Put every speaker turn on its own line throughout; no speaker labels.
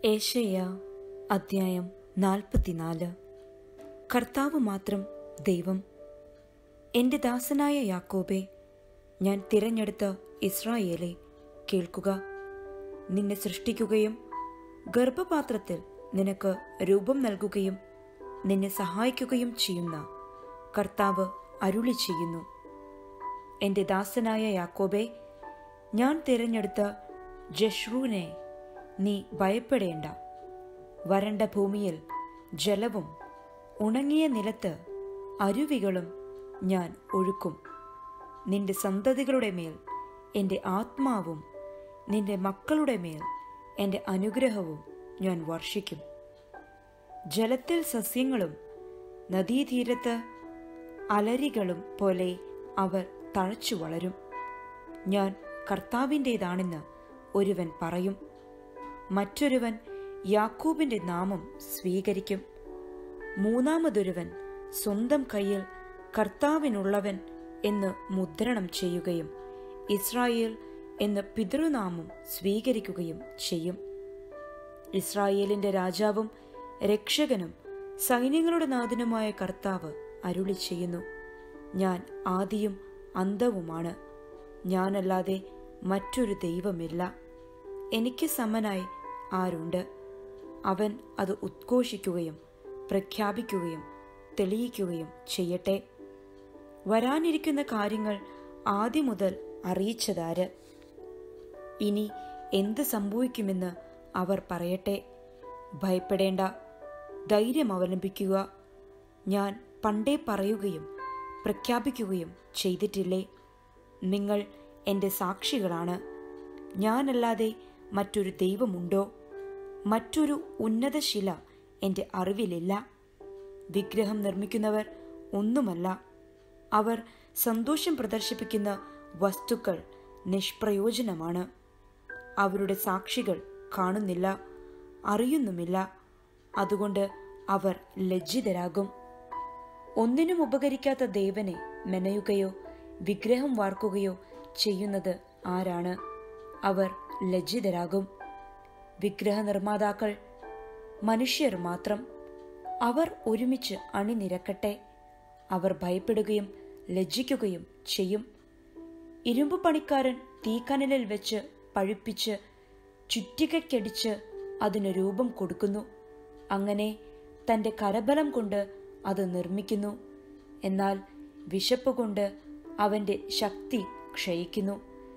ഏഷയ അദ്ധ്യായം നാൽപ്പത്തിനാല് കർത്താവ് മാത്രം ദൈവം എൻ്റെ ദാസനായ യാക്കോബെ ഞാൻ തിരഞ്ഞെടുത്ത ഇസ്രായേലെ കേൾക്കുക നിന്നെ സൃഷ്ടിക്കുകയും ഗർഭപാത്രത്തിൽ നിനക്ക് രൂപം നൽകുകയും നിന്നെ സഹായിക്കുകയും ചെയ്യുന്ന കർത്താവ് അരുളി ചെയ്യുന്നു എൻ്റെ ദാസനായ യാക്കോബെ ഞാൻ തിരഞ്ഞെടുത്ത ജഷ്റൂനെ നീ ഭയപ്പെടേണ്ട വരണ്ട ഭൂമിയിൽ ജലവും ഉണങ്ങിയ നിലത്ത് അരുവികളും ഞാൻ ഒഴുക്കും നിന്റെ സന്തതികളുടെ മേൽ എൻ്റെ ആത്മാവും നിന്റെ മക്കളുടെ മേൽ എൻ്റെ അനുഗ്രഹവും ഞാൻ വർഷിക്കും ജലത്തിൽ സസ്യങ്ങളും നദീതീരത്ത് അലരികളും പോലെ അവർ തഴച്ചു വളരും ഞാൻ കർത്താവിൻ്റേതാണെന്ന് ഒരുവൻ പറയും മറ്റൊരുവൻ യാക്കൂബിന്റെ നാമം സ്വീകരിക്കും മൂന്നാമതൊരുവൻ സ്വന്തം കയ്യിൽ കർത്താവിനുള്ളവൻ എന്ന് മുദ്രണം ചെയ്യുകയും ഇസ്രായേൽ എന്ന പിതൃനാമം സ്വീകരിക്കുകയും ചെയ്യും ഇസ്രായേലിന്റെ രാജാവും രക്ഷകനും സൈന്യങ്ങളുടെ നാഥനുമായ കർത്താവ് അരുളി ചെയ്യുന്നു ഞാൻ ആദിയും അന്തവുമാണ് ഞാനല്ലാതെ മറ്റൊരു ദൈവമില്ല എനിക്ക് സമനായി ആരുണ്ട് അവൻ അത് ഉദ്ഘോഷിക്കുകയും പ്രഖ്യാപിക്കുകയും തെളിയിക്കുകയും ചെയ്യട്ടെ വരാനിരിക്കുന്ന കാര്യങ്ങൾ ആദ്യം മുതൽ അറിയിച്ചതാര് ഇനി എന്ത് സംഭവിക്കുമെന്ന് അവർ പറയട്ടെ ഭയപ്പെടേണ്ട ധൈര്യം അവലംബിക്കുക ഞാൻ പണ്ടേ പറയുകയും പ്രഖ്യാപിക്കുകയും ചെയ്തിട്ടില്ലേ നിങ്ങൾ എൻ്റെ സാക്ഷികളാണ് ഞാനല്ലാതെ മറ്റൊരു ദൈവമുണ്ടോ മറ്റൊരു ഉന്നത ശില എൻ്റെ അറിവിലില്ല വിഗ്രഹം നിർമ്മിക്കുന്നവർ ഒന്നുമല്ല അവർ സന്തോഷം പ്രദർശിപ്പിക്കുന്ന വസ്തുക്കൾ നിഷ്പ്രയോജനമാണ് അവരുടെ സാക്ഷികൾ കാണുന്നില്ല അറിയുന്നുമില്ല അതുകൊണ്ട് അവർ ലജ്ജിതരാകും ഒന്നിനും ഉപകരിക്കാത്ത ദേവനെ മെനയുകയോ വിഗ്രഹം വാർക്കുകയോ ചെയ്യുന്നത് ആരാണ് അവർ ലജ്ജിതരാകും വിഗ്രഹ നിർമ്മാതാക്കൾ മനുഷ്യർ മാത്രം അവർ ഒരുമിച്ച് അണിനിരക്കട്ടെ അവർ ഭയപ്പെടുകയും ലജ്ജിക്കുകയും ചെയ്യും ഇരുമ്പ് പണിക്കാരൻ തീക്കനലിൽ വെച്ച് പഴുപ്പിച്ച് ചുറ്റികയ്ക്കടിച്ച് അതിന് രൂപം കൊടുക്കുന്നു അങ്ങനെ തന്റെ കരബലം കൊണ്ട് അത് നിർമ്മിക്കുന്നു എന്നാൽ വിശപ്പ് കൊണ്ട് അവന്റെ ശക്തി ക്ഷയിക്കുന്നു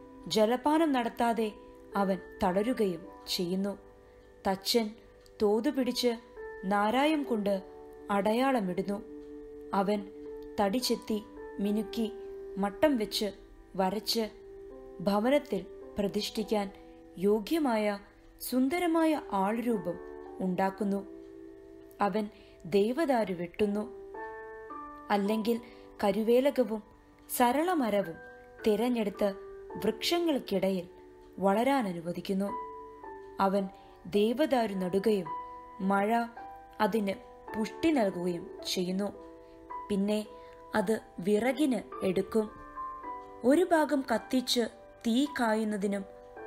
ജലപാനം നടത്താതെ അവൻ തളരുകയും ചെയ്യുന്നു തച്ചൻ തോതു പിടിച്ച് നാരായം കൊണ്ട് അടയാളമിടുന്നു അവൻ തടിച്ചെത്തി മിനുക്കി മട്ടം വെച്ച് വരച്ച് ഭവനത്തിൽ പ്രതിഷ്ഠിക്കാൻ യോഗ്യമായ സുന്ദരമായ ആൾരൂപം ഉണ്ടാക്കുന്നു അവൻ ദേവദാരു വെട്ടുന്നു അല്ലെങ്കിൽ കരുവേലകവും സരളമരവും തിരഞ്ഞെടുത്ത് വൃക്ഷങ്ങൾക്കിടയിൽ വളരാൻ അനുവദിക്കുന്നു അവൻ ദേവദാരു നടുകയും മഴ അതിന് പുഷ്ടി നൽകുകയും ചെയ്യുന്നു പിന്നെ അത് വിറകിന് എടുക്കും ഒരു ഭാഗം കത്തിച്ച് തീ കായുന്നതിനും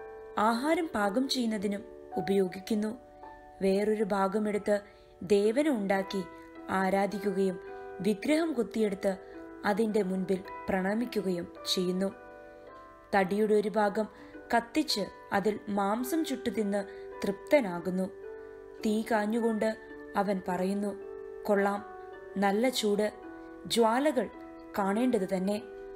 ആഹാരം പാകം ചെയ്യുന്നതിനും ഉപയോഗിക്കുന്നു വേറൊരു ഭാഗം എടുത്ത് ദേവനെ ഉണ്ടാക്കി ആരാധിക്കുകയും വിഗ്രഹം കുത്തിയെടുത്ത് അതിന്റെ മുൻപിൽ പ്രണമിക്കുകയും ചെയ്യുന്നു തടിയുടെ ഒരു ഭാഗം കത്തിച്ച് അതിൽ മാംസം ചുട്ടു തിന്ന് തൃപ്തനാകുന്നു തീ കാഞ്ഞുകൊണ്ട് അവൻ പറയുന്നു കൊള്ളാം നല്ല ചൂട് ജ്വാലകൾ കാണേണ്ടത് തന്നെ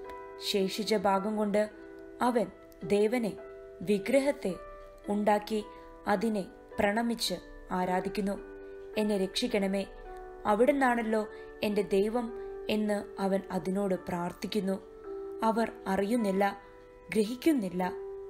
ശേഷിച്ച ഭാഗം കൊണ്ട് അവൻ ദേവനെ വിഗ്രഹത്തെ ഉണ്ടാക്കി അതിനെ പ്രണമിച്ച് ആരാധിക്കുന്നു എന്നെ രക്ഷിക്കണമേ അവിടുന്നാണല്ലോ എൻ്റെ ദൈവം എന്ന് അവൻ അതിനോട് പ്രാർത്ഥിക്കുന്നു അവർ അറിയുന്നില്ല ഗ്രഹിക്കുന്നില്ല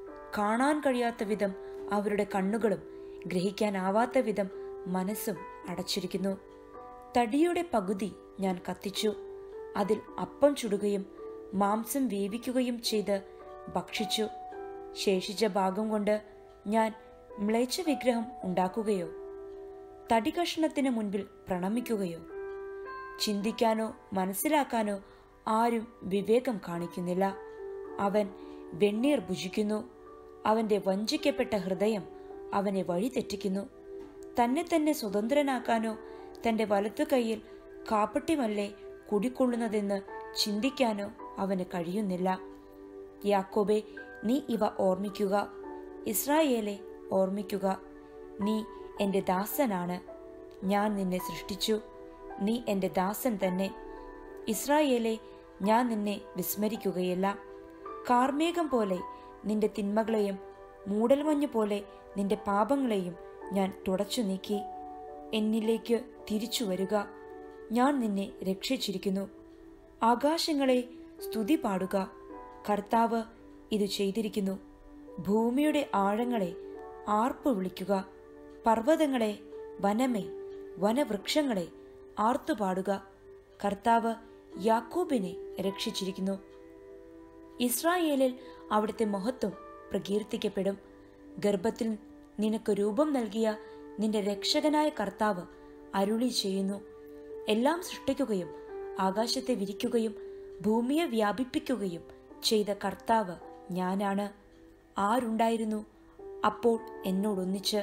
കാണാൻ കഴിയാത്ത വിധം അവരുടെ കണ്ണുകളും ഗ്രഹിക്കാനാവാത്ത വിധം മനസ്സും അടച്ചിരിക്കുന്നു തടിയുടെ പകുതി ഞാൻ കത്തിച്ചു അതിൽ അപ്പം ചുടുകയും മാംസം വേവിക്കുകയും ചെയ്ത് ഭക്ഷിച്ചു ശേഷിച്ച ഭാഗം കൊണ്ട് ഞാൻ മ്ലേച്ഛ വിഗ്രഹം ഉണ്ടാക്കുകയോ തടി കഷ്ണത്തിന് മുൻപിൽ പ്രണമിക്കുകയോ ചിന്തിക്കാനോ മനസ്സിലാക്കാനോ ആരും വിവേകം കാണിക്കുന്നില്ല അവൻ വെണ്ണീർ ഭുജിക്കുന്നു അവന്റെ വഞ്ചിക്കപ്പെട്ട ഹൃദയം അവനെ വഴിതെറ്റിക്കുന്നു തന്നെ തന്നെ സ്വതന്ത്രനാക്കാനോ തന്റെ വലത്തു കൈയിൽ കാപ്പട്ടിമല്ലേ കുടിക്കൊള്ളുന്നതെന്ന് ചിന്തിക്കാനോ അവന് കഴിയുന്നില്ല യാക്കോബെ നീ ഇവ ഓർമ്മിക്കുക ഇസ്രായേലെ ഓർമ്മിക്കുക നീ എൻ്റെ ദാസനാണ് ഞാൻ നിന്നെ സൃഷ്ടിച്ചു നീ എൻ്റെ ദാസൻ തന്നെ ഇസ്രായേലെ ഞാൻ നിന്നെ വിസ്മരിക്കുകയില്ല കാർമേഘം പോലെ നിന്റെ തിന്മകളെയും മൂടൽമഞ്ഞ് പോലെ നിന്റെ പാപങ്ങളെയും ഞാൻ തുടച്ചു നീക്കി എന്നിലേക്ക് തിരിച്ചു വരിക ഞാൻ നിന്നെ രക്ഷിച്ചിരിക്കുന്നു ആകാശങ്ങളെ സ്തുതി പാടുക കർത്താവ് ഇത് ചെയ്തിരിക്കുന്നു ഭൂമിയുടെ ആഴങ്ങളെ ആർപ്പ് വിളിക്കുക പർവ്വതങ്ങളെ വനമേ വനവൃക്ഷങ്ങളെ ആർത്തുപാടുക കർത്താവ് യാക്കോബിനെ രക്ഷിച്ചിരിക്കുന്നു ഇസ്രായേലിൽ അവിടുത്തെ മഹത്വം പ്രകീർത്തിക്കപ്പെടും ഗർഭത്തിൽ നിനക്ക് രൂപം നൽകിയ നിന്റെ രക്ഷകനായ കർത്താവ് അരുളി ചെയ്യുന്നു എല്ലാം സൃഷ്ടിക്കുകയും ആകാശത്തെ വിരിക്കുകയും ഭൂമിയെ വ്യാപിപ്പിക്കുകയും ചെയ്ത കർത്താവ് ഞാനാണ് ആരുണ്ടായിരുന്നു അപ്പോൾ എന്നോടൊന്നിച്ച്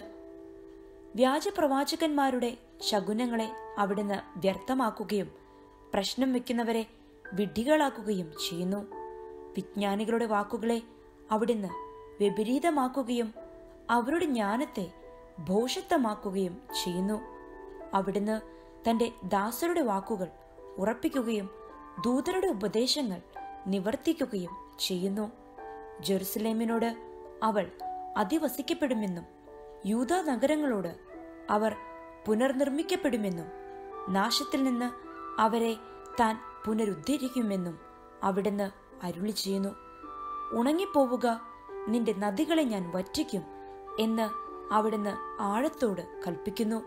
വ്യാജപ്രവാചകന്മാരുടെ ശകുനങ്ങളെ അവിടുന്ന് വ്യർത്ഥമാക്കുകയും പ്രശ്നം വെക്കുന്നവരെ വിഡ്ഢികളാക്കുകയും ചെയ്യുന്നു വിജ്ഞാനികളുടെ വാക്കുകളെ അവിടുന്ന് വിപരീതമാക്കുകയും അവരുടെ ജ്ഞാനത്തെ ഭോഷത്വമാക്കുകയും ചെയ്യുന്നു അവിടുന്ന് തന്റെ ദാസരുടെ വാക്കുകൾ ഉറപ്പിക്കുകയും ദൂതരുടെ ഉപദേശങ്ങൾ നിവർത്തിക്കുകയും ചെയ്യുന്നു ജെറുസലേമിനോട് അവൾ അധിവസിക്കപ്പെടുമെന്നും യൂത നഗരങ്ങളോട് അവർ പുനർനിർമ്മിക്കപ്പെടുമെന്നും നാശത്തിൽ നിന്ന് അവരെ താൻ പുനരുദ്ധരിക്കുമെന്നും അവിടുന്ന് അരുളി ചെയ്യുന്നു ഉണങ്ങിപ്പോവുക നിന്റെ നദികളെ ഞാൻ വറ്റിക്കും എന്ന് അവിടുന്ന് ആഴത്തോട് കൽപ്പിക്കുന്നു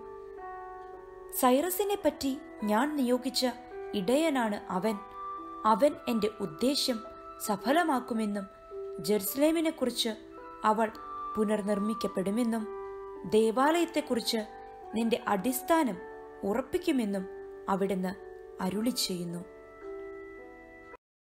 സൈറസിനെ പറ്റി ഞാൻ നിയോഗിച്ച ഇടയനാണ് അവൻ അവൻ എന്റെ ഉദ്ദേശ്യം സഫലമാക്കുമെന്നും ജെറുസലേമിനെക്കുറിച്ച് അവൾ പുനർനിർമ്മിക്കപ്പെടുമെന്നും ദേവാലയത്തെക്കുറിച്ച് നിന്റെ അടിസ്ഥാനം ഉറപ്പിക്കുമെന്നും അവിടുന്ന് അരുളി ചെയ്യുന്നു